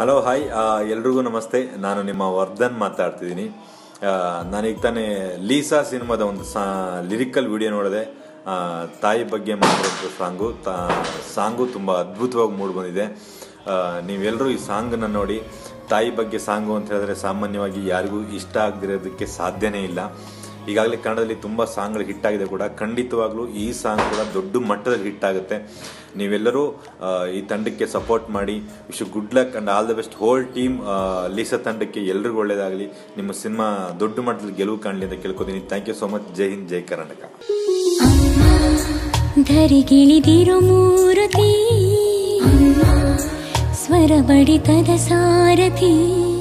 hello hi ಎಲ್ರಿಗೂ ನಮಸ್ತೆ ನಾನು ನಿಮ್ಮ ವರ್ಧನ್ ಮಾತಾಡ್ತಿದ್ದೀನಿ ಆ, ನಾನೀಗ ತಾನೇ ಲೀಸಾ ಸಿನಿಮಾದ ಒಂದು ಸಾ ಲಿರಿಕಲ್ ವಿಡಿಯೋ ನೋಡಿದೆ ಆ, ತಾಯಿ ಬಗ್ಗೆ ಮಾಡಿರೋಂಥ ಸಾಂಗು ತಾ ಸಾಂಗು ತುಂಬ ಅದ್ಭುತವಾಗಿ ಮೂಡಿ ಬಂದಿದೆ ನೀವೆಲ್ಲರೂ ಈ ಸಾಂಗನ್ನು ನೋಡಿ ತಾಯಿ ಬಗ್ಗೆ ಸಾಂಗು ಅಂತ ಹೇಳಿದ್ರೆ ಸಾಮಾನ್ಯವಾಗಿ ಯಾರಿಗೂ ಇಷ್ಟ ಆಗದಿರೋದಕ್ಕೆ ಸಾಧ್ಯನೇ ಇಲ್ಲ ಈಗಾಗಲೇ ಕನ್ನಡದಲ್ಲಿ ತುಂಬ ಸಾಂಗ್ಗಳು ಹಿಟ್ ಆಗಿದೆ ಕೂಡ ಖಂಡಿತವಾಗ್ಲೂ ಈ ಸಾಂಗ್ ಕೂಡ ದೊಡ್ಡ ಮಟ್ಟದಲ್ಲಿ ಹಿಟ್ ಆಗುತ್ತೆ ನೀವೆಲ್ಲರೂ ಆ, ಈ ತಂಡಕ್ಕೆ ಸಪೋರ್ಟ್ ಮಾಡಿ wish good luck and all the best whole team Lisa ತಂಡಕ್ಕೆ ಎಲ್ರಿಗೂ ಒಳ್ಳೇದಾಗಲಿ ನಿಮ್ಮ ಸಿನಿಮಾ ದೊಡ್ಡ ಮಟ್ಟದಲ್ಲಿ ಗೆಲುವು ಕಾಣಲಿ ಅಂತ ಕೇಳ್ಕೊತೀನಿ ಥ್ಯಾಂಕ್ ಯು ಸೋ ಮಚ್ ಜೈ ಹಿಂದ್ ಜೈ ಕರ್ನಾಟಕ ಧರಿಗಿಳಿದಿರು ಮೂರತಿ ಸ್ವರ ಬಡಿತದ ಸಾರಥಿ